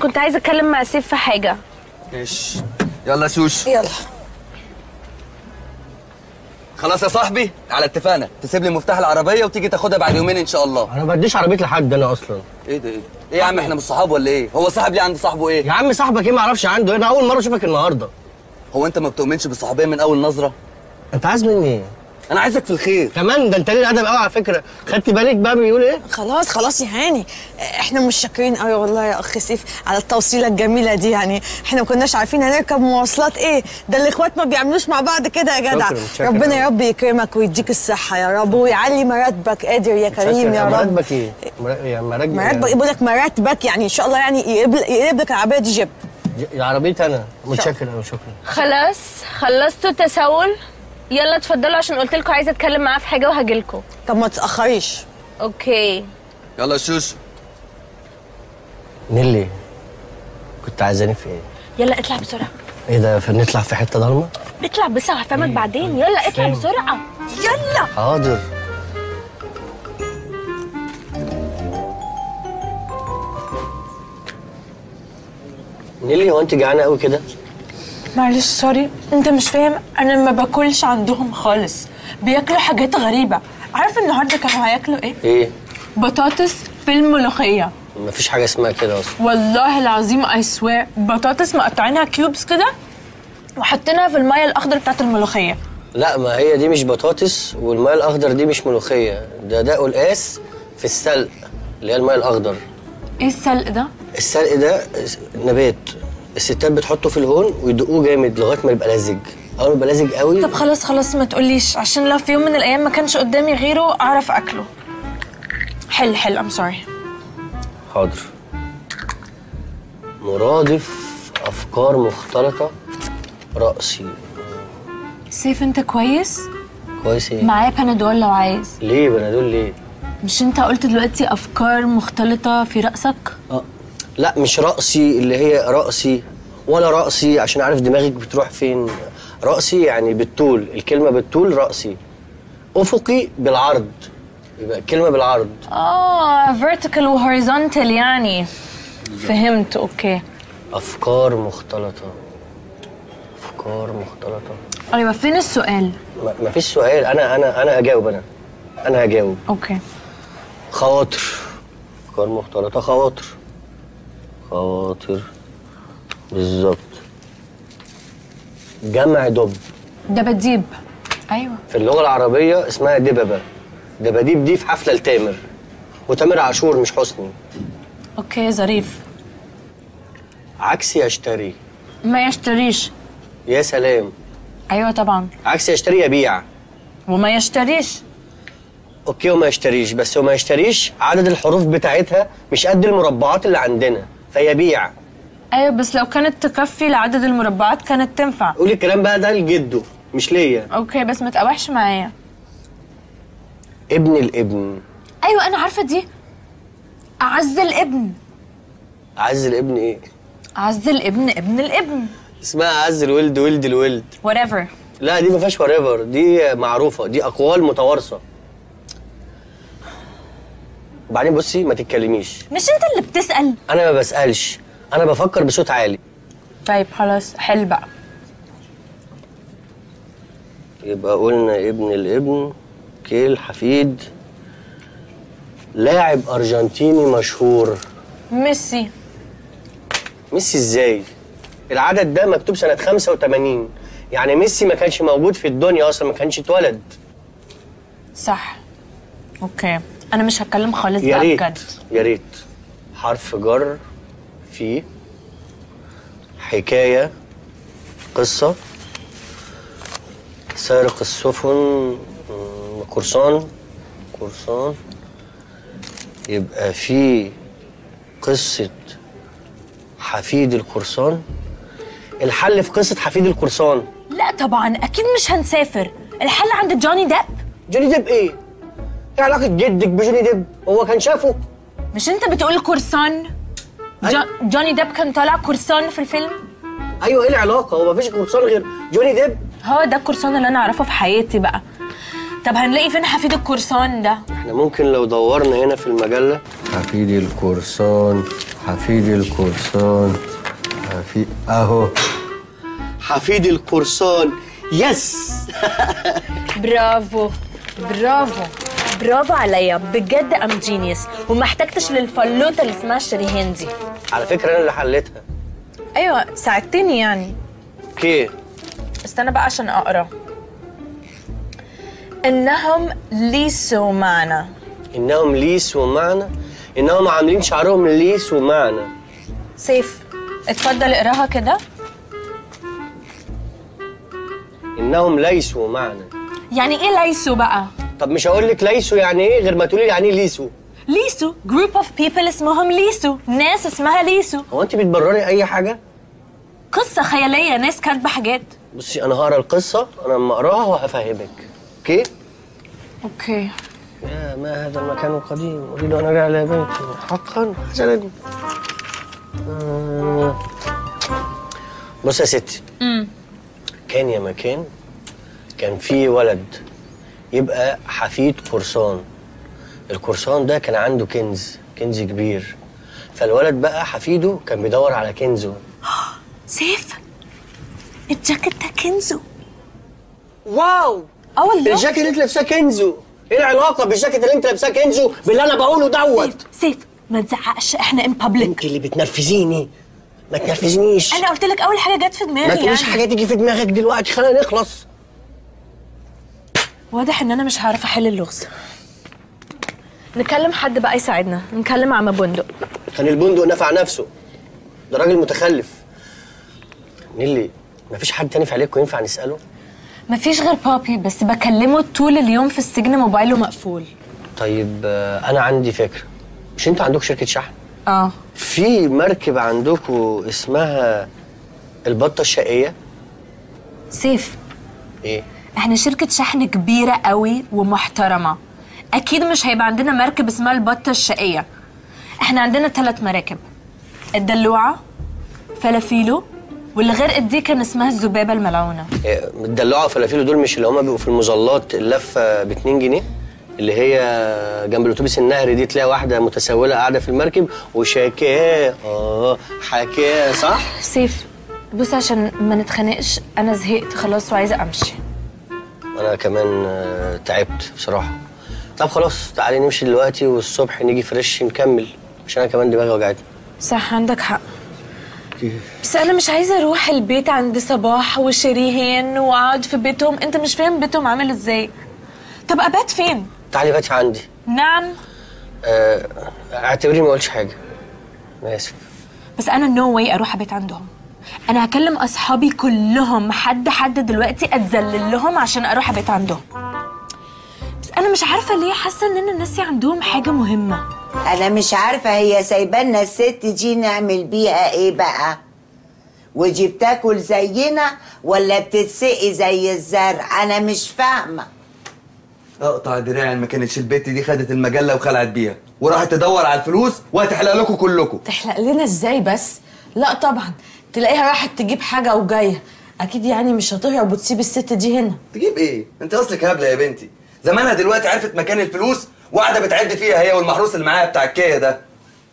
كنت عايزه اتكلم مع سيف في حاجه ماشي يلا شوش يلا خلاص يا صاحبي على اتفاقنا تسيب لي مفتاح العربيه وتيجي تاخدها بعد يومين ان شاء الله انا ما بديش عربيه لحد انا اصلا ايه ده ايه ده؟ ايه يا عم احنا مش صحاب ولا ايه هو صاحب ليه عند صاحبه ايه يا عم صاحبك ايه ما اعرفش عنده انا اول مره اشوفك النهارده هو انت ما بتؤمنش بالصحوبيه من اول نظره انت عايز مني ايه انا عايزك في الخير كمان ده انت ليه الادب قوي على فكره خدت بالك بقى بيقول ايه خلاص خلاص يا هاني احنا مش شاكرين قوي والله يا اخ سيف على التوصيله الجميله دي يعني احنا ما كناش عارفين هنركب مواصلات ايه ده الاخوات ما بيعملوش مع بعض كده يا جدع شكراً، شكراً. ربنا يا رب يكرمك ويديك الصحه يا رب ويعلي مراتبك قادر يا كريم يا رب مراتبك ايه مر- يا مراتبك مراتبك بقول لك مراتبك يعني ان شاء الله يعني يقلب يقلب لك العربيه دي جيب يا عربيتي انا متشكر قوي شكرا خلاص خلصتوا تسول يلا اتفضلوا عشان قلت لكم عايزه اتكلم معاه في حاجه وهجيلكوا طب ما تتاخريش اوكي يلا شوش نيلي كنت عايزاني في ايه يلا اطلع بسرعه ايه ده فنطلع في حته ضلمه اطلع بس هفهمك بعدين يلا اطلع فين؟ بسرعه يلا حاضر نيلي هو انت جعانه قوي كده معلش سوري انت مش فاهم انا ما باكلش عندهم خالص بياكلوا حاجات غريبه عارف النهارده كانوا هياكلوا ايه ايه بطاطس في الملوخيه مفيش حاجه اسمها كده اصلا والله العظيم اي سوير بطاطس مقطعينها كيوبس كده وحاطينها في الميه الاخضر بتاعت الملوخيه لا ما هي دي مش بطاطس والماء الاخضر دي مش ملوخيه ده ده قلقاس في السلق اللي هي الماء الاخضر ايه السلق ده السلق ده نبات الستات بتحطه في الهون ويدقوه جامد لغايه ما يبقى لزج اول ما يبقى لزج قوي طب خلاص خلاص ما تقوليش عشان لو في يوم من الايام ما كانش قدامي غيره اعرف اكله حل حل ام سوري حاضر مرادف افكار مختلطه راسي سيف انت كويس كويس ايه معايا بنادول لو عايز ليه بنادول ليه مش انت قلت دلوقتي افكار مختلطه في راسك اه لا مش راسي اللي هي راسي ولا راسي عشان عارف دماغك بتروح فين راسي يعني بالطول الكلمه بالطول راسي افقي بالعرض يبقى الكلمه بالعرض اه vertical و horizontal يعني فهمت اوكي افكار مختلطه افكار مختلطه ايوه فين السؤال ما ما فيش سؤال انا انا انا اجاوب انا انا هجاوب اوكي خواطر افكار مختلطه خواطر خواطر بالظبط جمع دب دباديب ايوه في اللغه العربيه اسمها دببه دباديب دي في حفله لتامر وتامر عاشور مش حسني اوكي ظريف عكس يشتري ما يشتريش يا سلام ايوه طبعا عكس يشتري يبيع وما يشتريش اوكي وما يشتريش بس وما يشتريش عدد الحروف بتاعتها مش قد المربعات اللي عندنا فيبيع ايوه بس لو كانت تكفي لعدد المربعات كانت تنفع قولي الكلام بقى ده لجده مش ليا اوكي بس ما تقاوحش معايا ابن الابن ايوه انا عارفه دي اعز الابن عز الابن ايه اعز الابن ابن الابن اسمها عز الولد ولد الولد whatever لا دي ما فيهاش وريفر دي معروفه دي اقوال متوارثه وبعدين بصي ما تتكلميش مش انت اللي بتسال انا ما بسالش انا بفكر بصوت عالي طيب خلاص حل بقى يبقى قلنا ابن الابن كيل حفيد لاعب ارجنتيني مشهور ميسي ميسي ازاي العدد ده مكتوب سنه 85 يعني ميسي ما كانش موجود في الدنيا اصلا ما كانش اتولد صح اوكي انا مش هتكلم خالص يا بقى ريت بجد يا ريت حرف جر في حكاية قصة سارق السفن مم، قرصان قرصان يبقى في قصة حفيد القرصان الحل في قصة حفيد القرصان لا طبعا اكيد مش هنسافر الحل عند جوني ديب جوني ديب ايه؟ ايه علاقة جدك بجوني ديب؟ هو كان شافه؟ مش انت بتقول قرصان جو جوني ديب كان طالع قرصان في الفيلم ايوه ايه العلاقة؟ هو مفيش قرصان غير جوني ديب؟ هو ده القرصان اللي انا اعرفه في حياتي بقى طب هنلاقي فين حفيد القرصان ده احنا ممكن لو دورنا هنا في المجلة حفيد القرصان حفيد القرصان حفيد اهو حفيد القرصان يس برافو برافو برافو عليا بجد ام جينيوس وما احتجتش للفلوته اللي اسمها شريهان دي على فكره انا اللي حليتها ايوه ساعدتني يعني اوكي استنى بقى عشان اقرا انهم ليسوا معنا انهم ليس ومعنى انهم عاملين شعرهم ليس ومعنى سيف اتفضل اقراها كده انهم ليسوا معنى يعني ايه ليسوا بقى طب مش هقول لك ليسوا يعني ايه غير ما تقولي لي يعني ايه ليسوا ليسوا جروب اوف بيبل اسمهم ليسوا ناس اسمها ليسوا هو انت بتبرري اي حاجه قصة خيالية ناس كاتبة حاجات بصي انا هقرا القصه انا لما اقراها وهفهمك اوكي اوكي يا ما هذا المكان القديم اريد ان ارجع الى بيتي حقا حسنا آه. بص يا ستي كان يا مكان كان في ولد يبقى حفيد قرصان القرصان ده كان عنده كنز كنز كبير فالولد بقى حفيده كان بيدور على كنزه سيف الجاكيت ده كنزو واو اه والله الجاكيت اللي انت لابساه كنزو ايه العلاقه بالجاكيت اللي انت لابساه كنزو باللي انا بقوله دوت سيف ما تزعقش احنا ان بابليك انت اللي بتنرفزيني ما تنرفزنيش انا قلت لك اول حاجه جت في ما دماغي تقوليش يعني حاجه تيجي في دماغك دلوقتي خلينا نخلص واضح ان انا مش هعرف احل اللغز نكلم حد بقى يساعدنا نكلم عم بندق كان البندق نفع نفسه ده راجل متخلف نيلي مفيش حد تاني في عليكم ينفع نساله مفيش غير بابي بس بكلمه طول اليوم في السجن موبايله مقفول طيب آه، انا عندي فكره مش انتوا عندكم شركه شحن اه في مركب عندكم اسمها البطه الشقيه سيف ايه احنا شركة شحن كبيرة قوي ومحترمة اكيد مش هيبقى عندنا مركب اسمها البطة الشقية احنا عندنا ثلاث مراكب الدلوعة فلافيلو واللي غرقت دي كان اسمها الذبابة الملعونة إيه، الدلوعه وفلافيلو دول مش اللي هما بيبقوا في المظلات اللفه ب 2 جنيه اللي هي جنب الاتوبيس النهري دي تلاقي واحده متسوله قاعده في المركب وشاكاه اه حكاه صح سيف بص عشان ما نتخانقش انا زهقت خلاص وعايزة امشي انا كمان آه، تعبت بصراحه طب خلاص تعالي نمشي دلوقتي والصبح نيجي فريش نكمل عشان انا كمان دماغي وجعتني صح عندك حق بس انا مش عايزه اروح البيت عند صباح وشريهان واقعد في بيتهم انت مش فاهم بيتهم عامل ازاي طب ابات فين تعالي باتي عندي نعم آه، اعتبريني ما قلتش حاجه انا اسف بس انا نو واي اروح ابيت عندهم انا هكلم اصحابي كلهم حد حد دلوقتي اتذلل لهم عشان اروح ابيت عندهم بس انا مش عارفه ليه حاسه ان انا ناسي عندهم حاجه مهمه انا مش عارفه هي سايبانا الست دي نعمل بيها ايه بقى ودي بتاكل زينا ولا بتتسقي زي الزرع انا مش فاهمه اقطع دراعي ما كانتش البت دي خدت المجله وخلعت بيها وراحت تدور على الفلوس وهتحلق لكم كلكم تحلق لنا ازاي بس لا طبعا تلاقيها راحت تجيب حاجه وجايه اكيد يعني مش هتهرب وتسيب الست دي هنا تجيب ايه انت اصلك هبله يا بنتي زمانها دلوقتي عرفت مكان الفلوس وقاعده بتعد فيها هي والمحروس اللي معاها بتاع الكيه ده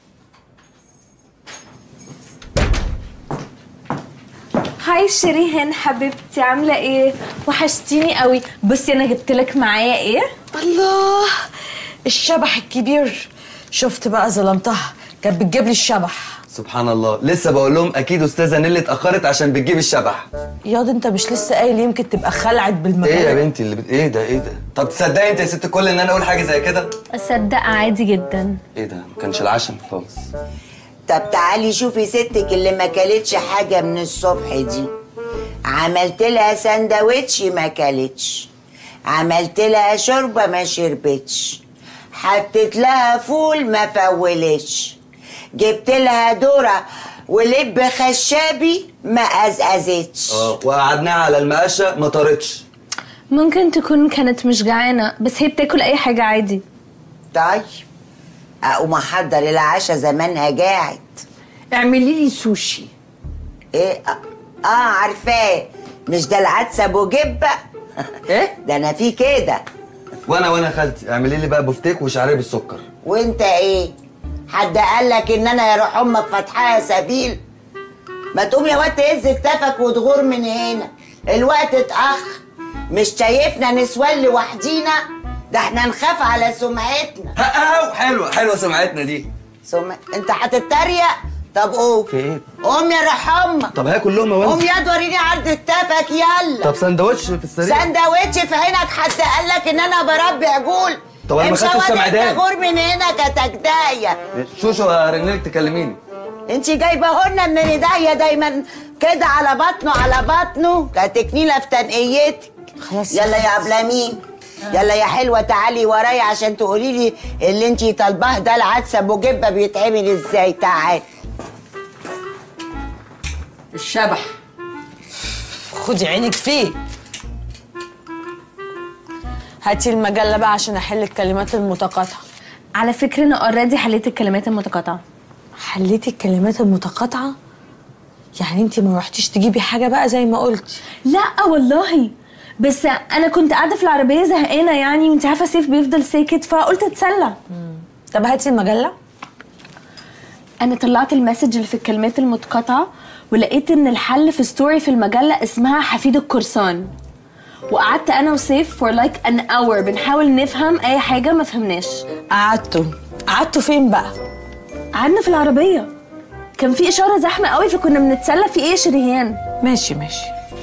هاي شيرين حبيبتي عامله ايه وحشتيني قوي بصي انا جبت لك معايا ايه الله الشبح الكبير شفت بقى ظلمتها كانت بتجيب لي الشبح سبحان الله لسه بقول لهم اكيد استاذه نيلي اتاخرت عشان بتجيب الشبح ياض انت مش لسه قايل يمكن تبقى خلعت بالمكان ايه يا بنتي اللي بت... ايه ده ايه ده طب تصدقي انت يا ست الكل ان انا اقول حاجه زي كده اصدق عادي جدا ايه ده ما كانش العشم خالص طب تعالي شوفي ستك اللي ما كلتش حاجه من الصبح دي عملت لها سندوتش ما كلتش عملت لها شوربه ما شربتش حطيت لها فول ما فولتش جبت لها ذره ولب خشابي ما ازازتش اه وقعدناها على المقاشه ما طارتش ممكن تكون كانت مش جعانه بس هي بتاكل اي حاجه عادي طيب اقوم احضر العشاء زمانها جاعت اعملي لي سوشي ايه اه آه، عارفاه مش ده العدس ابو جبه ايه ده انا في كده وانا وانا خالتي اعملي لي بقى بفتيك وشعريه بالسكر وانت ايه حد قال لك ان انا يا روح امك فاتحاها سبيل ما تقوم يا واد تهز كتافك وتغور من هنا الوقت اتأخر مش شايفنا نسوان لوحدينا ده احنا نخاف على سمعتنا ها حلوه حلوه سمعتنا دي سم... انت هتتريق طب قوم في ايه قوم يا روح امك طب هاكل لقمه قوم وانزل يا وريني عرض كتافك يلا طب سندوتش في السريع سندوتش في عينك حد قال لك ان انا بربي عجول طب أنا ما امشي خدتش واد سمعدان. انت غور من هنا كتكدايه شوشو هرنلك تكلميني انت جايبه لنا من ايديا دايما كده على بطنه على بطنه كتكنيله في تنقيتك خلاص. يلا يا عبلامين يلا يا حلوه تعالي ورايا عشان تقولي لي اللي انت طالباه ده العدس ابو جبه بيتعمل ازاي تعالي الشبح خدي عينك فيه هاتي المجلة بقى عشان أحل الكلمات المتقاطعة على فكرة أنا أوريدي حليت الكلمات المتقاطعة حليتي الكلمات المتقاطعة؟ يعني انت ما رحتيش تجيبي حاجة بقى زي ما قلتي لا والله بس أنا كنت قاعدة في العربية زهقانة يعني وأنت عارفة سيف بيفضل ساكت فقلت أتسلى طب هاتي المجلة أنا طلعت المسج اللي في الكلمات المتقاطعة ولقيت إن الحل في ستوري في المجلة اسمها حفيد القرصان وقعدت أنا وسيف for like an hour بنحاول نفهم أي حاجة ما فهمناش قعدتوا قعدتوا فين بقى؟ قعدنا في العربية كان في إشارة زحمة قوي فكنا بنتسلى في إيه يا شريهان ماشي ماشي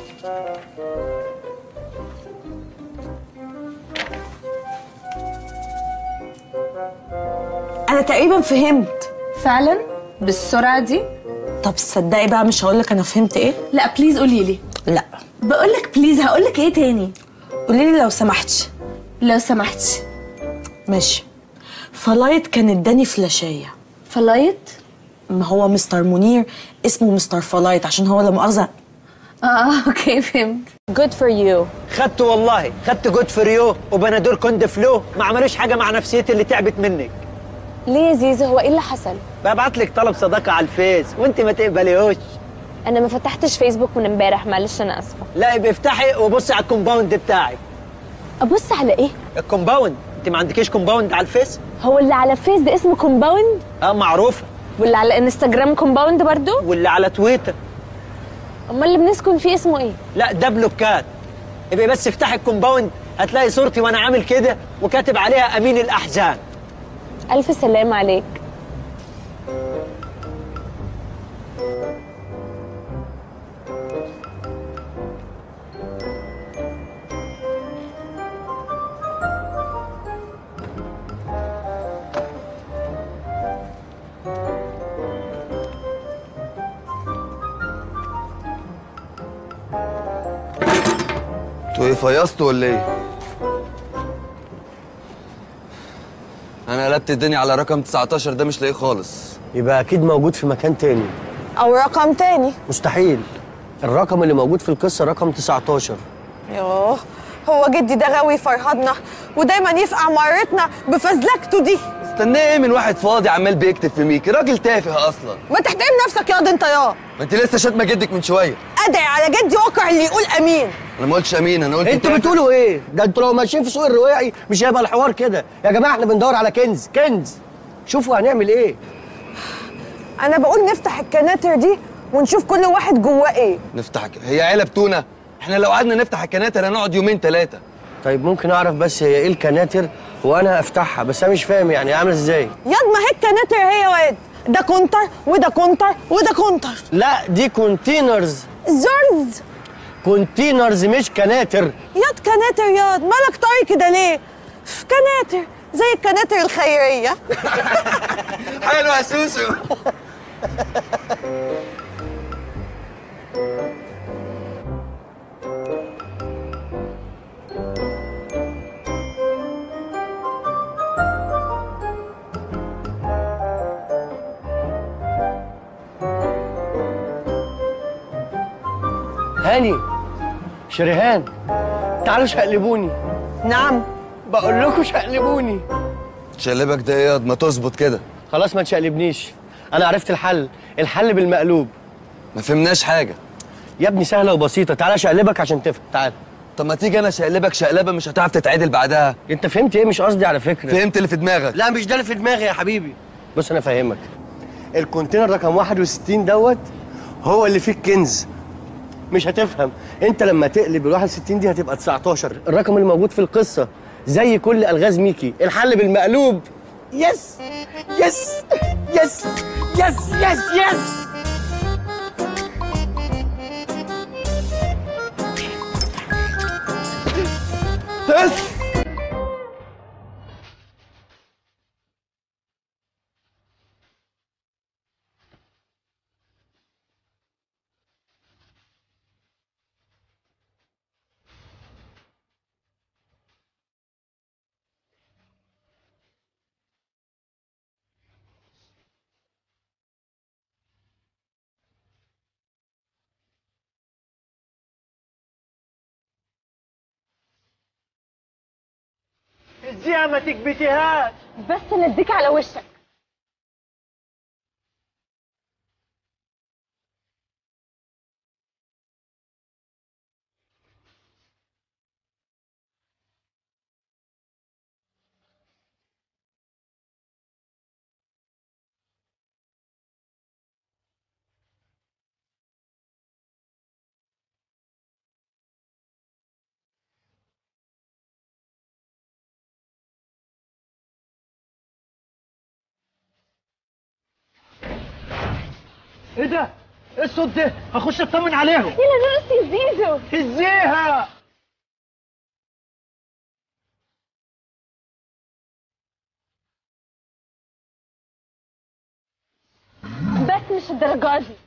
أنا تقريبا فهمت فعلا بالسرعة دي طب تصدقي بقى مش هقولك أنا فهمت إيه؟ لا بليز قولي لي لا بقولك بليز هقولك إيه تاني قولي لي لو سمحتي لو سمحتي ماشي فلايت كان اداني فلاشية فلايت ما هو مستر منير اسمه مستر فلايت عشان هو لا مؤاخذة اه اوكي فهمت good for you خدت والله خدت جود فريو وبنادول كوند فلو ما عملوش حاجه مع نفسيتي اللي تعبت منك ليه يا زيزو هو ايه اللي حصل؟ ببعت لك طلب صداقه على الفيس وانت ما تقبليهوش انا ما فتحتش فيسبوك من امبارح معلش انا اسفه لا يبقى افتحي وبصي على الكومباوند بتاعك ابص على ايه؟ الكومباوند انت ما عندكيش كومباوند على الفيس هو اللي على فيس ده اسمه كومباوند اه معروفه واللي على انستجرام كومباوند برضو واللي على تويتر امال اللي بنسكن فيه اسمه ايه؟ لا ده بلوكات يبقى بس افتحي الكومباوند هتلاقي صورتي وانا عامل كده وكاتب عليها امين الاحزان الف سلام عليك انتوا ايه فيصتوا ولا ايه؟ انا قلبت الدنيا على رقم 19 ده مش لاقيه خالص يبقى اكيد موجود في مكان تاني أو رقم تاني مستحيل الرقم اللي موجود في القصه رقم 19 يوه هو جدي ده غاوي فرهدنا ودايما يفقع مرتنا بفزلكته دي استناه ايه من واحد فاضي عمال بيكتب في ميكي راجل تافه اصلا ما تحترم نفسك ياض انت يا ما انت لسه شاتمه جدك من شويه ادعي على جدي وقع اللي يقول امين انا ما قلتش امين انا قلت انتوا تافه. بتقولوا ايه ده انتوا لو ماشيين في سوق الرواعي مش هيبقى الحوار كده يا جماعه احنا بندور على كنز كنز شوفوا هنعمل ايه انا بقول نفتح الكناتر دي ونشوف كل واحد جواه ايه نفتح ك- هي علب تونه احنا لو قعدنا نفتح الكناتر هنقعد يومين ثلاثه طيب ممكن اعرف بس هي ايه الكناتر وانا افتحها بس انا مش فاهم يعني عامله ازاي ياض ما هي الكناتر هي واد ده كونتر وده كونتر وده كونتر لا دي كونتينرز زرز كونتينرز مش كناتر ياض كناتر ياض مالك طري كده ليه كناتر زي الكناتر الخيريه حلو يا سوسو هاني شريهان تعالوا شقلبوني نعم بقول لكم شقلبوني شقلبك ده ايه ما تظبط كده خلاص ما تشقلبنيش انا عرفت الحل الحل بالمقلوب ما فهمناش حاجه يا ابني سهله وبسيطه تعالى شقلبك عشان تفهم تعال طب ما تيجي انا شقلبك شقلبه مش هتعرف تتعدل بعدها انت فهمت ايه مش قصدي على فكره فهمت اللي في دماغك لا مش ده اللي في دماغي يا حبيبي بص انا افهمك الكونتينر رقم 61 دوت هو اللي فيه الكنز مش هتفهم انت لما تقلب ال 61 دي هتبقى 19 الرقم اللي موجود في القصه زي كل الغاز ميكي الحل بالمقلوب يس يس يس يس يس يس بس اديها ما تكبتيهاش بس نديك على وشك ايه ده؟ ايه الصوت ده؟ هخش اطمن عليهم يلا نرقص يا زيزو ازيها؟ بس مش الدرجة دي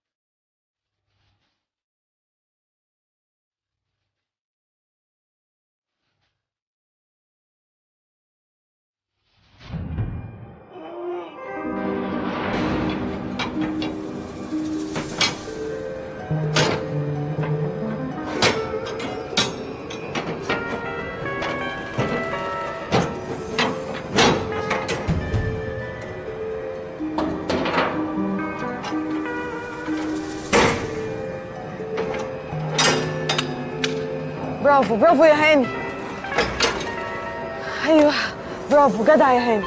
برافو برافو يا هاني ايوه برافو جدع يا هاني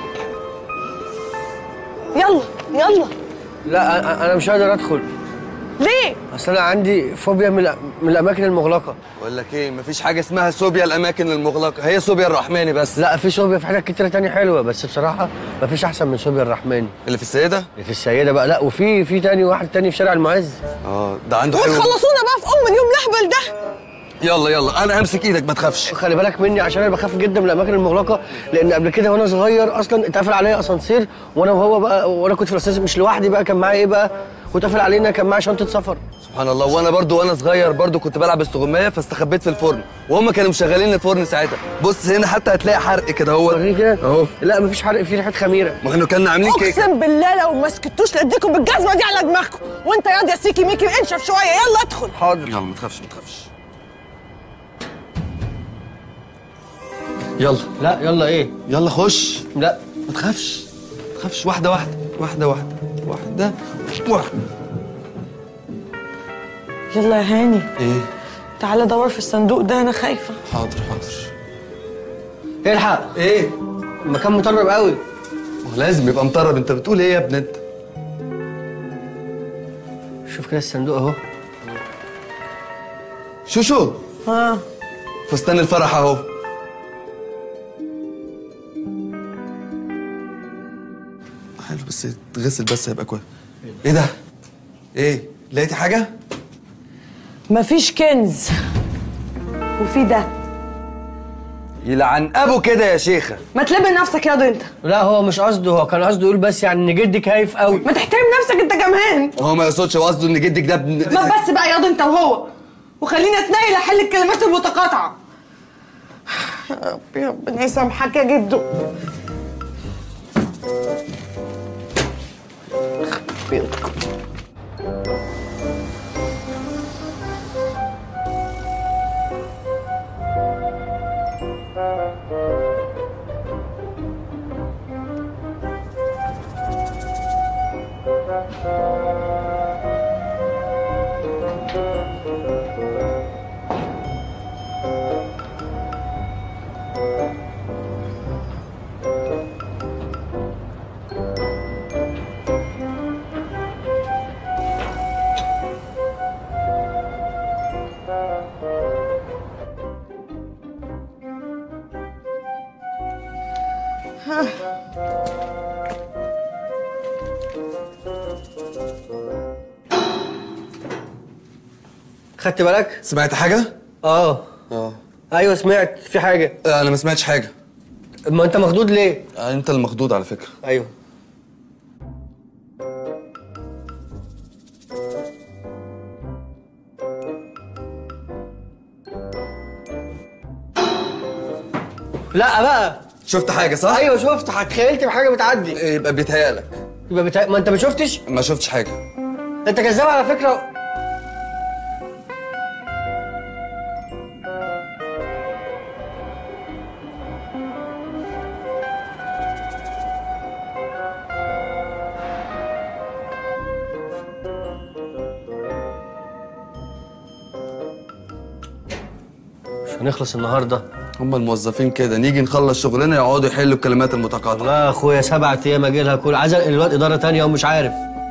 يلا يلا لا أنا- انا مش قادر ادخل ليه اصل انا عندي فوبيا من الأ- من الاماكن المغلقه بقول لك ايه مفيش حاجه اسمها صوبيا الاماكن المغلقه هي صوبيا الرحماني بس لا في صوبيا في حاجات كتيره تانية حلوه بس بصراحه مفيش احسن من صوبيا الرحماني اللي في السيده اللي في السيده بقى لا وفي في تاني واحد تاني في شارع المعز اه ده عنده حلو وتخلصونا بقى في ام اليوم الاهبل ده يلا يلا انا همسك ايدك ما تخافش خلي بالك مني عشان انا بخاف جدا من الاماكن المغلقه لان قبل كده وانا صغير اصلا اتقفل عليا اسانسير وانا وهو بقى وانا كنت في الاسانسير مش لوحدي بقى كان معايا ايه بقى واتقفل علينا كان معايا شنطه سفر سبحان الله وانا برضو وانا صغير برضو كنت بلعب استغمايه فاستخبيت في الفرن وهم كانوا مشغلين الفرن ساعتها بص هنا حتى هتلاقي حرق كده هو وريني كده اهو لا مفيش حرق في ريحه خميره ما احنا كنا عاملين كيكه اقسم بالله لو ما سكتوش لاديكم بالجزمه دي على دماغكم وانت ياض يا سيكي ميكي انشف شويه يلا ادخل حاضر يلا ما تخافش ما تخافش يلا لا يلا ايه يلا خش لا ما تخافش ما تخافش واحده واحده واحده واحده واحده واحده يلا يا هاني ايه تعالى دور في الصندوق ده انا خايفه حاضر حاضر الحق ايه المكان مطرب قوي ما هو لازم يبقى مطرب انت بتقول ايه يا ابن انت شوف كده الصندوق اهو شوشو ها فستان الفرح اهو حلو بس تغسل بس هيبقى كويس ايه ده ايه لقيتي حاجه مفيش كنز وفي ده يلعن ابو كده يا شيخه ما تلم نفسك ياض انت لا هو مش قصده هو كان قصده يقول بس يعني ان جدك هايف قوي ما تحترم نفسك انت كمان هو ما يقصدش هو قصده ان جدك ده ابن ما بس بقى ياض انت وهو وخليني اتنقل احل الكلمات المتقاطعه يا ربي ربنا يسامحك يا جدو خدت بالك سمعت حاجه اه اه ايوه سمعت في حاجه انا ما سمعتش حاجه ما انت مخضوض ليه آه، انت المخضوض على فكره ايوه لا بقى شفت حاجه صح ايوه شفت تخيلت بحاجه بتعدي يبقى بيتهيألك يبقى بتا... ما انت ما شفتش ما شفتش حاجه انت كذاب على فكره مش هنخلص النهارده هم الموظفين كده نيجي نخلص شغلنا يقعدوا يحلوا الكلمات المتقاطعه والله يا اخويا سبعة ايام اجي لها كل عايز انقل الواد اداره تانية ومش عارف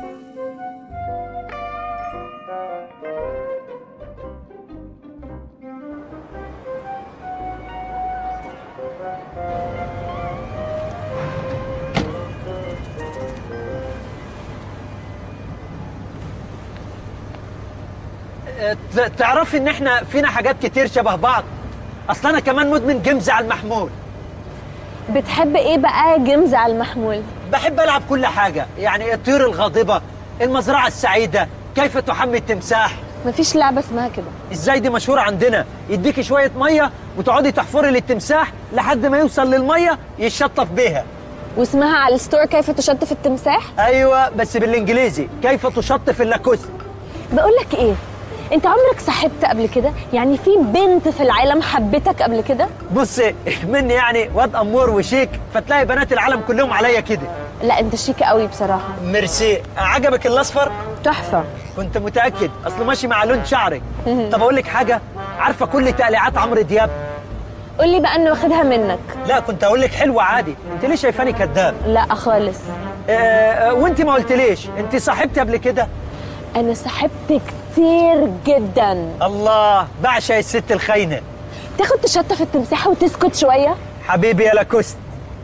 ت- تعرفي ان احنا فينا حاجات كتير شبه بعض اصل انا كمان مدمن جيمز على المحمول بتحب ايه بقى جيمز على المحمول بحب العب كل حاجه يعني الطيور الغاضبه المزرعه السعيده كيف تحمي التمساح مفيش لعبه اسمها كده ازاي دي مشهوره عندنا يديكي شويه ميه وتقعدي تحفري للتمساح لحد ما يوصل للميه يشطف بيها واسمها على الستور كيف تشطف التمساح ايوه بس بالانجليزي كيف تشطف اللاكوست بقول لك ايه انت عمرك صاحبت قبل كده يعني في بنت في العالم حبتك قبل كده بصي مني يعني واد امور وشيك فتلاقي بنات العالم كلهم عليا كده لا انت شيك قوي بصراحه ميرسي عجبك الاصفر تحفه كنت متاكد اصله ماشي مع لون شعرك طب اقول لك حاجه عارفه كل تقليعات عمرو دياب قول لي بقى انه واخدها منك لا كنت اقول لك حلوه عادي انت ليه شايفاني كذاب لا خالص آه آه، وانت ما قلتليش انت صاحبتي قبل كده انا صاحبت كتير جدا الله بعشق الست الخاينه تاخد تشطف التمساح وتسكت شويه حبيبي يا لاكوست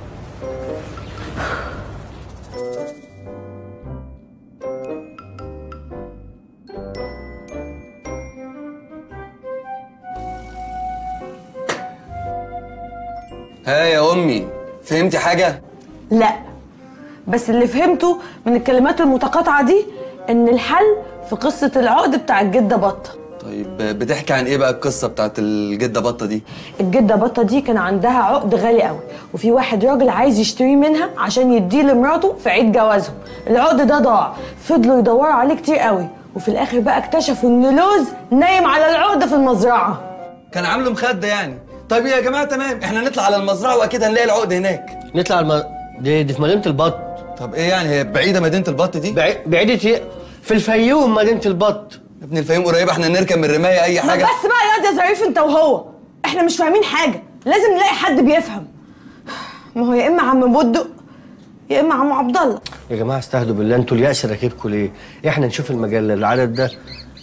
ها يا امي فهمتي حاجه لا بس اللي فهمته من الكلمات المتقاطعة دي إن الحل في قصة العقد بتاع الجدة بطة طيب بتحكي عن ايه بقى القصه بتاعت الجده بطه دي الجدة بطة دي كان عندها عقد غالي قوي وفي واحد راجل عايز يشتري منها عشان يديه لمراته في عيد جوازهم العقد ده ضاع فضلوا يدوروا عليه كتير قوي وفي الاخر بقى اكتشفوا ان لوز نايم على العقد في المزرعة كان عامله مخده يعني طيب يا جماعه تمام احنا نطلع على المزرعه واكيد هنلاقي العقد هناك نطلع الم... دي, دي في مدينه البط طب ايه يعني هي بعيده مدينه البط دي بعي... بعيدة ايه؟ في الفيوم مدينه البط يا ابني الفيوم قريبه احنا نركب من الرمايه اي ما حاجه بس بقى يا يا ظريف انت وهو احنا مش فاهمين حاجة لازم نلاقي حد بيفهم ما هو يا اما عم بودق يا اما عم عبد الله يا جماعه استهدوا بالله انتوا اليأس راكبكم ليه؟ احنا نشوف المجله العدد ده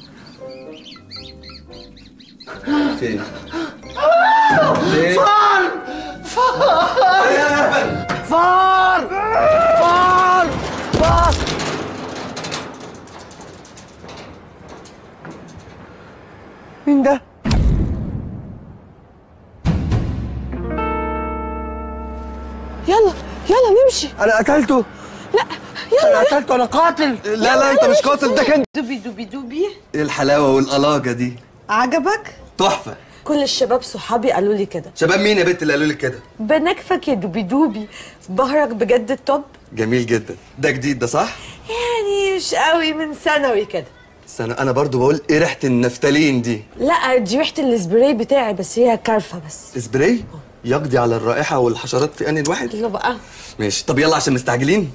فين فين فار فار فار مين ده؟ يلا يلا نمشي انا قتلته لا انا يلا قتلته انا قاتل لا لا انت مش قاتل ده كان دوبي دوبي دوبي ايه الحلاوه والقلاجه دي عجبك تحفه كل الشباب صحابي قالوا لي كده شباب مين يا بنت اللي قالوا لك كده بنكفك يا دوبي دوبي بهرك بجد التوب جميل جدا ده جديد ده صح يعني مش قوي من ثانوي كده بس انا انا برضو بقول ايه ريحه النفتالين دي لا دي ريحه السبراي بتاعي بس هي كارفه بس سبراي يقضي على الرائحه والحشرات في ان الواحد يلا بقى ماشي طب يلا عشان مستعجلين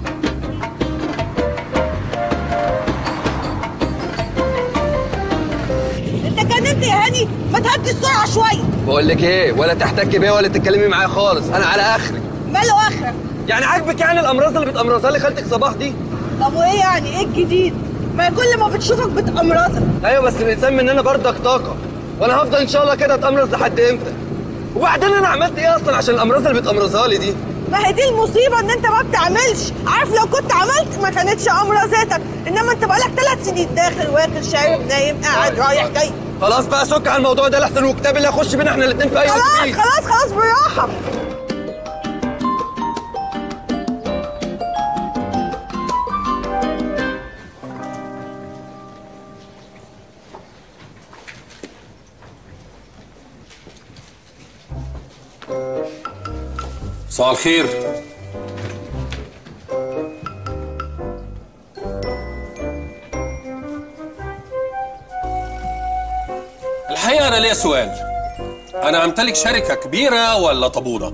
انت كلمت يا هاني ما تهدي السرعه شويه بقول لك ايه ولا تحتكي بيا ولا تتكلمي معايا خالص انا على اخري ماله اخرك يعني عاجبك يعني الامراض اللي بتامرضها لي خالتك صباح دي طب وايه يعني ايه الجديد ما كل ما بتشوفك بتأمرزك ايوه بس الانسان مننا برضك طاقه وانا هفضل ان شاء الله كده اتامرز لحد امتى وبعدين انا عملت ايه اصلا عشان الامراض اللي بتامرضها لي دي ما هي دي المصيبه ان انت ما بتعملش عارف لو كنت عملت ما كانتش امره ذاتك انما انت بقالك ثلاث سنين داخل واكل شارب نايم قاعد رايح جاي خلاص بقى سك على الموضوع ده لحسن وكتاب اللي هيخش بينا احنا الاثنين في اي وقت خلاص فيه. خلاص خلاص بالراحه صباح الخير الحقيقة أنا ليا سؤال أنا أمتلك شركة كبيرة ولا طابونة؟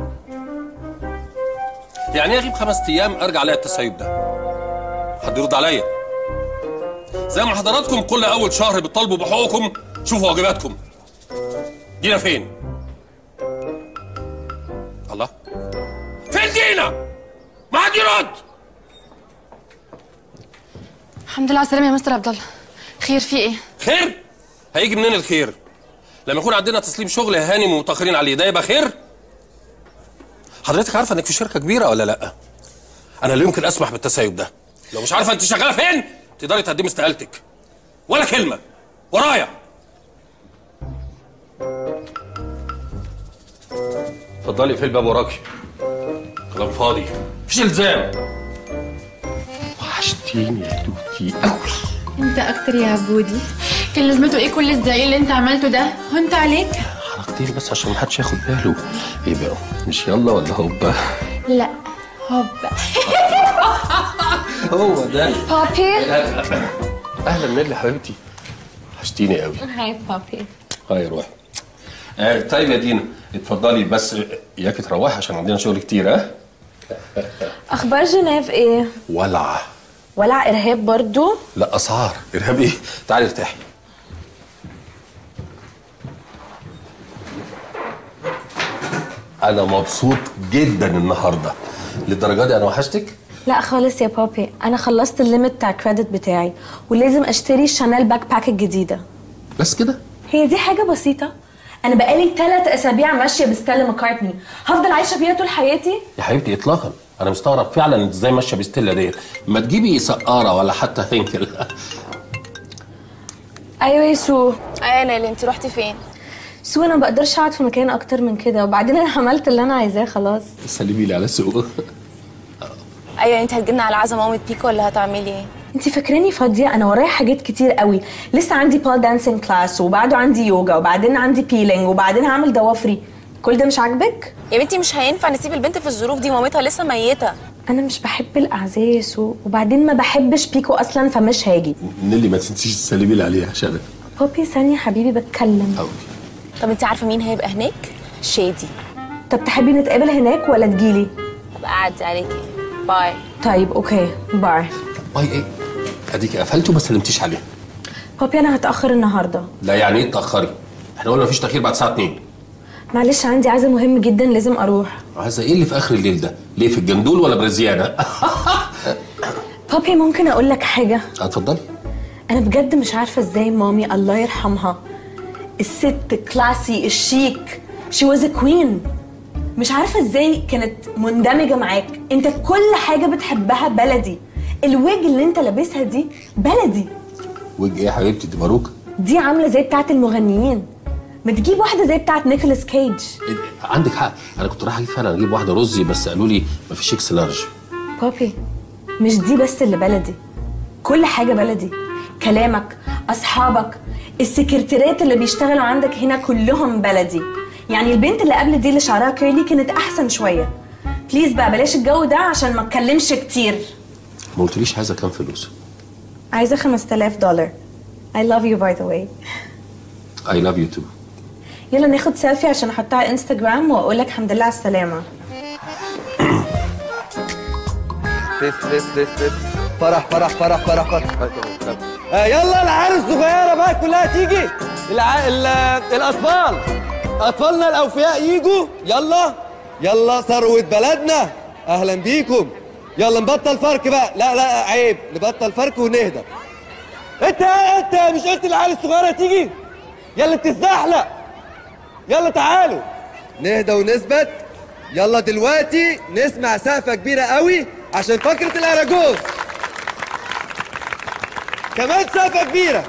يعني إيه أغيب خمس أيام أرجع ألاقي التسيب ده؟ حد يرد عليا زي ما حضراتكم كل أول شهر بتطالبوا بحقوقكم شوفوا واجباتكم دينا فين؟ الله فين دينا؟ ما حد يرد الحمد لله على السلامة يا مستر عبد الله خير في ايه؟ خير؟ هيجي منين الخير؟ لما يكون عندنا تسليم شغل هانم ومتاخرين عليه ده يبقى خير؟ حضرتك عارفه انك في شركه كبيره ولا لا؟ انا لا يمكن اسمح بالتسيب ده لو مش عارفه انت شغاله فين تقدري تقدمي استقالتك ولا كلمه ورايا اتفضلي في الباب وراكي كلام فاضي مفيش الزام وحشتيني يا توتي قوي انت اكتر يا عبودي كان لازمته ايه كل الزعيق اللي انت عملته ده؟ هنت عليك؟ حركتين بس عشان محدش ياخد باله ايه بقى مش يلا ولا هوبا لا هوبا هو ده بابي اهلا نيلي حبيبتي وحشتيني قوي هاي بابي هاي روح آه طيب يا دينا اتفضلي بس اياكي تروحي عشان عندنا شغل كتير ها اخبار جنيف ايه ولع ولع ارهاب برضو لا اسعار ارهاب ايه تعالي ارتاحي انا مبسوط جدا النهارده للدرجه دي انا وحشتك لا خالص يا بابي انا خلصت الليمت بتاع الكريدت بتاعي ولازم اشتري شانيل باك باك الجديده بس كده هي دي حاجه بسيطه انا بقالي ثلاث اسابيع ماشيه بستيلا ماكارتني هفضل عايشه بيها طول حياتي يا حبيبتي اطلاقا انا مستغرب فعلا انت ازاي ماشيه بستيلا ديت ما تجيبي سقاره ولا حتى هينكل ايوه يا سو ايه يا نيلي انت رحتي فين؟ سو انا ما بقدرش اقعد في مكان اكتر من كده وبعدين انا عملت اللي انا عايزاه خلاص سلمي لي على سوق ايوه انت هتجينا على عزا مامة بيكو ولا هتعملي ايه؟ انت فاكراني فاضيه انا ورايا حاجات كتير قوي لسه عندي بال دانسينج كلاس وبعده عندي يوجا وبعدين عندي بيلينج وبعدين هعمل ضوافري كل ده مش عاجبك يا بنتي مش هينفع نسيب البنت في الظروف دي مامتها لسه ميته انا مش بحب الاعزاء يا سو وبعدين ما بحبش بيكو اصلا فمش هاجي نيلي ما تنسيش تسلمي لي عليها عشان بابي ثانيه حبيبي بتكلم قوي طب انت عارفه مين هيبقى هناك؟ شادي طب تحبي نتقابل هناك ولا تجيلي ابقى اعدي عليكي باي طيب اوكي باي باي ايه اديكي قفلتي وما سلمتيش عليها بابي انا هتاخر النهارده لا يعني ايه تاخري احنا قلنا مفيش تاخير بعد الساعه 2 معلش عندي عزا مهم جدا لازم اروح عايزه ايه اللي في اخر الليل ده ليه في الجندول ولا برزيانه بابي ممكن اقول لك حاجه اتفضلي انا بجد مش عارفه ازاي مامي الله يرحمها الست كلاسي الشيك شي واز كوين مش عارفه ازاي كانت مندمجه معاك انت كل حاجه بتحبها بلدي الويج اللي انت لابسها دي بلدي وجه ايه يا حبيبتي دي باروكه دي عامله زي بتاعه المغنيين ما تجيب واحده زي بتاعه نيكولاس كيج إيه ده؟ عندك حق انا كنت رايح اجيب فعلا اجيب واحده رزي بس قالوا لي مفيش اكس لارج بابي مش دي بس اللي بلدي كل حاجة بلدي كلامك أصحابك السكرتيرات اللي بيشتغلوا عندك هنا كلهم بلدي يعني البنت اللي قبل دي اللي شعرها كيرلي كانت أحسن شوية بليز بقى بلاش الجو ده عشان ما اتكلمش كتير ما قلتليش عايزه كام فلوس عايزة 5000 دولار I love you by the way اي لاف يو تو يلا ناخد سيلفي عشان احطها على انستجرام واقول لك الحمد لله على السلامة فيس فيس فيس فيس فرح فرح فرح فرح فرح آه يلا العيال الصغيرة بقى كلها تيجي الع... ال... الأطفال أطفالنا الأوفياء يجوا يلا يلا ثروة بلدنا أهلا بيكم يلا نبطل فرق بقى لا لا عيب نبطل فرق ونهدى انت انت مش قلت العيال الصغيرة تيجي يلا تزحلق يلا تعالوا نهدى ونثبت يلا دلوقتي نسمع سقفة كبيرة قوي عشان فقرة الأراجوز كمان سقفة كبيرة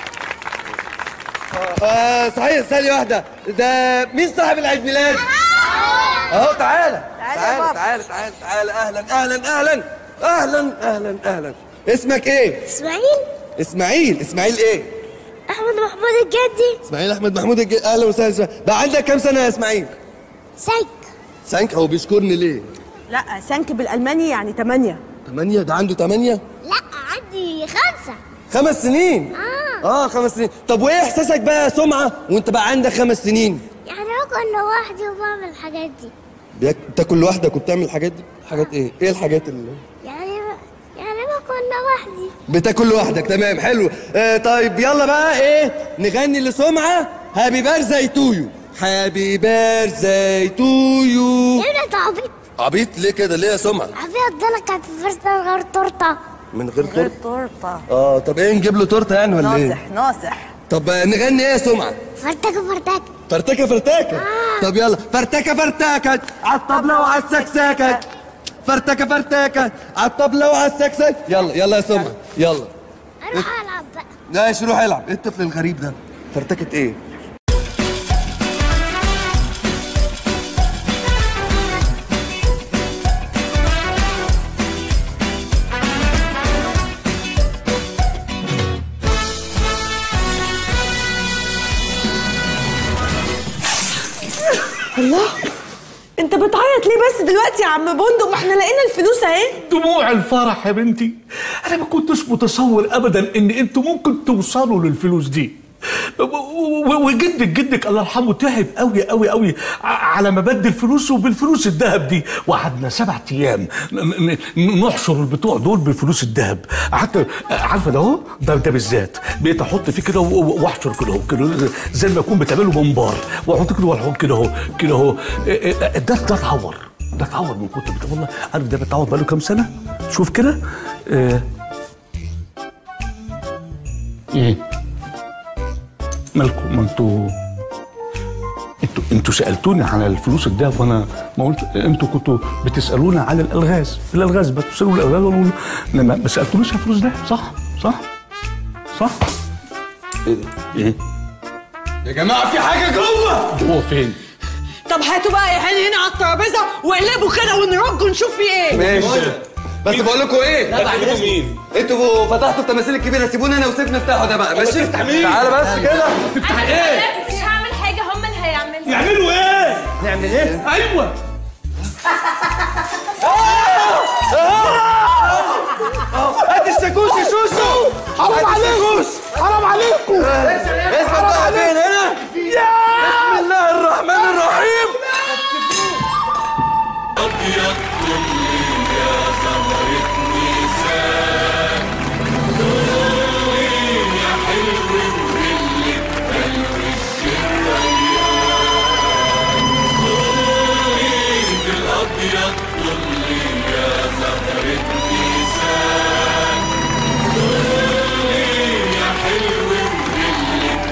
آه صحيح ثانية واحدة ده مين صاحب العيد ميلاد؟ اهو تعالى تعالى تعالى تعالى تعالى اهلا اهلا اهلا اهلا اهلا اهلا اسمك ايه؟ اسماعيل اسماعيل اسماعيل ايه؟ احمد محمود الجدي اسماعيل احمد محمود الج... اهلا وسهلا إسماعيل. بقى عندك كام سنة يا اسماعيل؟ سيك سانك هو بيشكرني ليه؟ لا سانك بالالماني يعني 8 ثمانية ده عنده ثمانية؟ لا عندي خمسة خمس سنين اه اه خمس سنين طب وايه احساسك بقى يا سمعة وانت بقى عندك خمس سنين؟ يعني باكل لوحدي وبعمل الحاجات دي بياك... بتاكل لوحدك وبتعمل الحاجات دي؟ حاجات ايه؟ ايه الحاجات اللي يعني يعني باكل لوحدي بتاكل لوحدك تمام حلو آه طيب يلا بقى ايه نغني لسمعة هابي بيرثداي تو يو هابي بيرثداي تو يو يا انت عبيط عبيط ليه كده ليه يا سمعة عبيط ده لك في فرصة من غير تورته من غير تورته تورته اه طب ايه نجيب له تورته يعني ولا ايه ناصح ناصح طب آه، نغني ايه يا سمعة فرتكه فرتكه فرتكه فرتكه طب يلا فرتكه فرتكه على الطبلة وعلى السكسكة فرتكه فرتكه على الطبلة وعلى السكسكة يلا يلا يا سمعة يلا اروح العب بقى ماشي روح العب ايه الطفل الغريب ده فرتكه ايه الله انت بتعيط ليه بس دلوقتي يا عم بندق ما احنا لقينا الفلوس اهي دموع الفرح يا بنتي انا ما كنتش متصور ابدا ان انتوا ممكن توصلوا للفلوس دي و- و- وجدك جدك الله يرحمه تعب قوي قوي قوي ع- على ما بدل فلوسه بالفلوس الذهب دي وقعدنا سبع ايام ن- ن- نحشر البتوع دول بفلوس الذهب قعدت عارفه ده اهو ده ده بالذات بقيت احط فيه كده و- و- واحشر كده اهو كده زي ما اكون بتعمله منبار واحط كده واحط كده اهو كده اهو إيه- إيه، ده ده اتعور ده اتعور من كنت بت- والله عارف ده بيتعور بقاله كام سنه شوف كده آه. ايه مالكم ما انتوا انتوا انتوا سالتوني على الفلوس الدهب وانا ما قلت انتوا كنتوا بتسالوني على الالغاز الالغاز بتسالوا الالغاز وانا لما ما سالتونيش على الفلوس ده صح صح صح ايه يا جماعة في حاجة جوه جوه فين طب هاتوا بقى يا هاني هنا على الترابيزه واقلبوا كده ونرج ونشوف في ايه ماشي بس بقول لكم ايه لا بعد إذنك. مين؟ انتوا فتحتوا التماثيل الكبيره سيبونا انا وسيف نفتحه ده بقى ماشي تفتح مين؟ تعالى بس كده تفتح ايه مش هعمل حاجه هم اللي هيعملوا يعملوا ايه نعمل ايه ايوه هات الشاكوش يا شوشو حرام عليكم حرام عليكم اسمك بقى فين هنا بسم الله الرحمن الرحيم يا حلو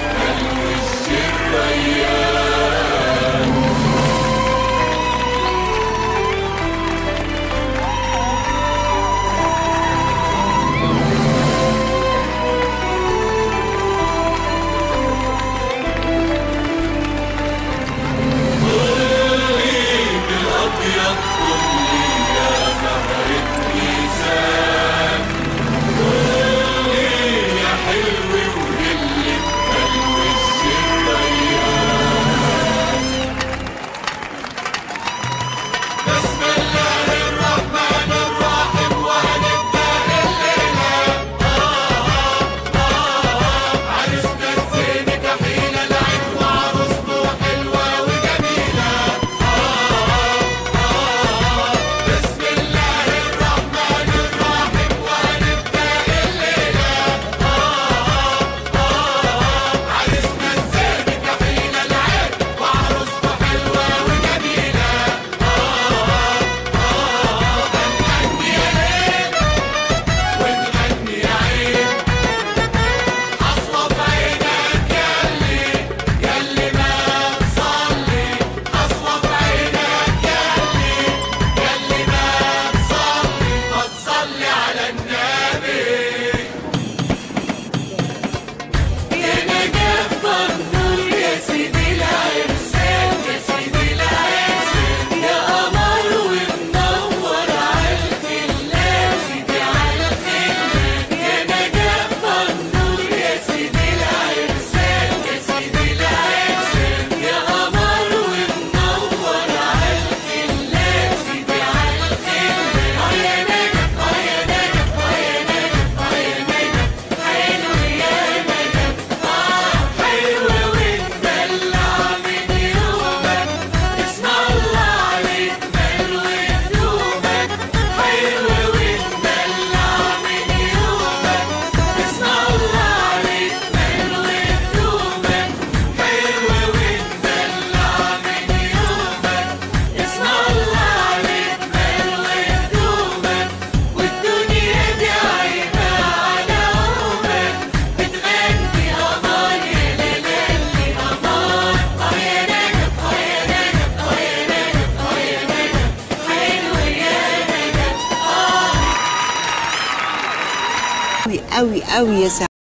قوي قوي يا سعد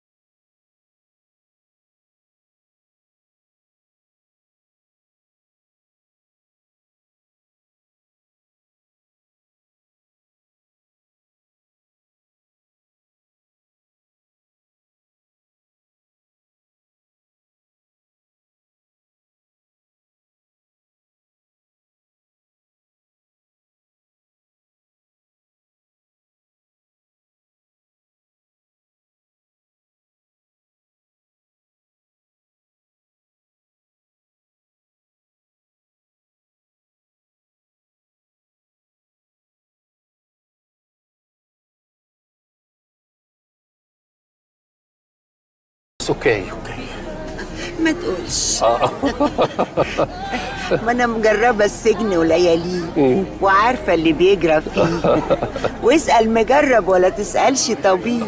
اوكي ما تقولش ما انا مجربه السجن ولياليه وعارفه اللي بيجرى فيه واسال مجرب ولا تسالش طبيب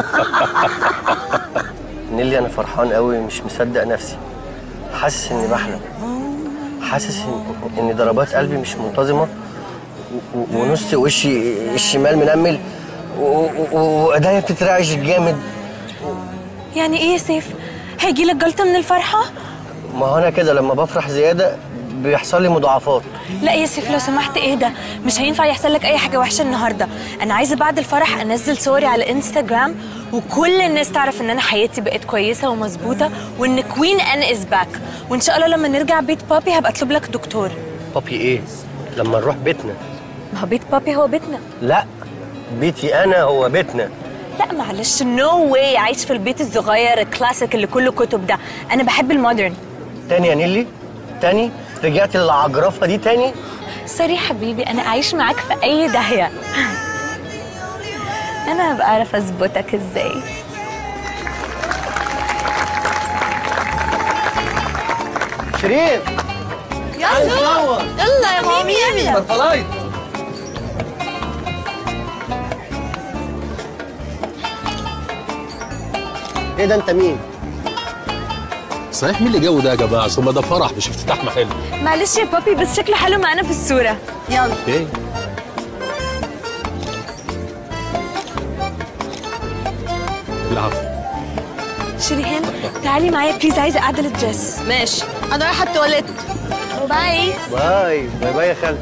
نيلي انا فرحان قوي مش مصدق نفسي حاسس اني بحلم حاسس ان ان ضربات قلبي مش منتظمه و- و- ونص وشي الشمال منمل و- و- وايديا بتترعش جامد يعني ايه يا سيف هيجي لك جلطه من الفرحه ما هو انا كده لما بفرح زياده بيحصل لي مضاعفات لا يا سيف لو سمحت اهدى مش هينفع يحصل لك اي حاجه وحشه النهارده انا عايزه بعد الفرح انزل صوري على انستغرام وكل الناس تعرف ان انا حياتي بقت كويسه ومظبوطه وان كوين ان از باك وان شاء الله لما نرجع بيت بابي هبقى اطلب لك دكتور بابي ايه لما نروح بيتنا ما هو بيت بابي هو بيتنا لا بيتي انا هو بيتنا لا معلش نو واي عايش في البيت الصغير الكلاسيك اللي كله كتب ده انا بحب المودرن تاني يا نيلي تاني رجعت للعجرفه دي تاني سوري حبيبي انا اعيش معاك في اي داهيه انا هبقى اعرف اظبطك ازاي شريف يلا يلا يا مامي يلا فرفلايت ايه ده انت مين صحيح مين اللي جو ده يا جماعه ثم ده فرح مش افتتاح محل معلش يا بابي بس شكله حلو معانا في الصوره يلا اوكي العفو شريهان تعالي معايا بليز عايزه اعدل الدريس ماشي انا رايحه التواليت باي باي باي باي يا خالد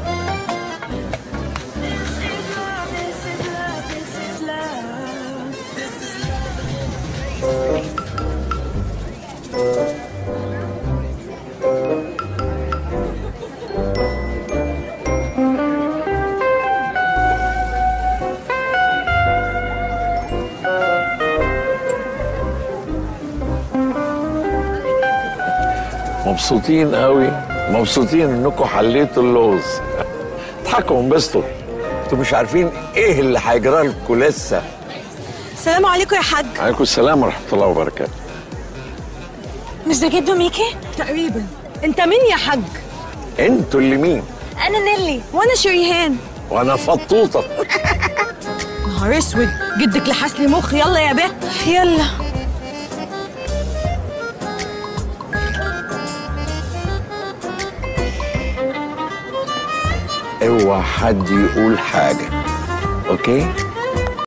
مبسوطين قوي مبسوطين انكم حليتوا اللغز اضحكوا وانبسطوا انتوا مش عارفين ايه اللي هيجرى لكم لسه السلام عليكم يا حاج عليكم السلام ورحمه الله وبركاته مش ده جدو ميكي تقريبا انت مين يا حاج انتوا اللي مين انا نيلي وانا شريهان وانا فطوطه نهار اسود جدك لحس لي مخ يلا يا بت يلا اوعى حد يقول حاجه اوكي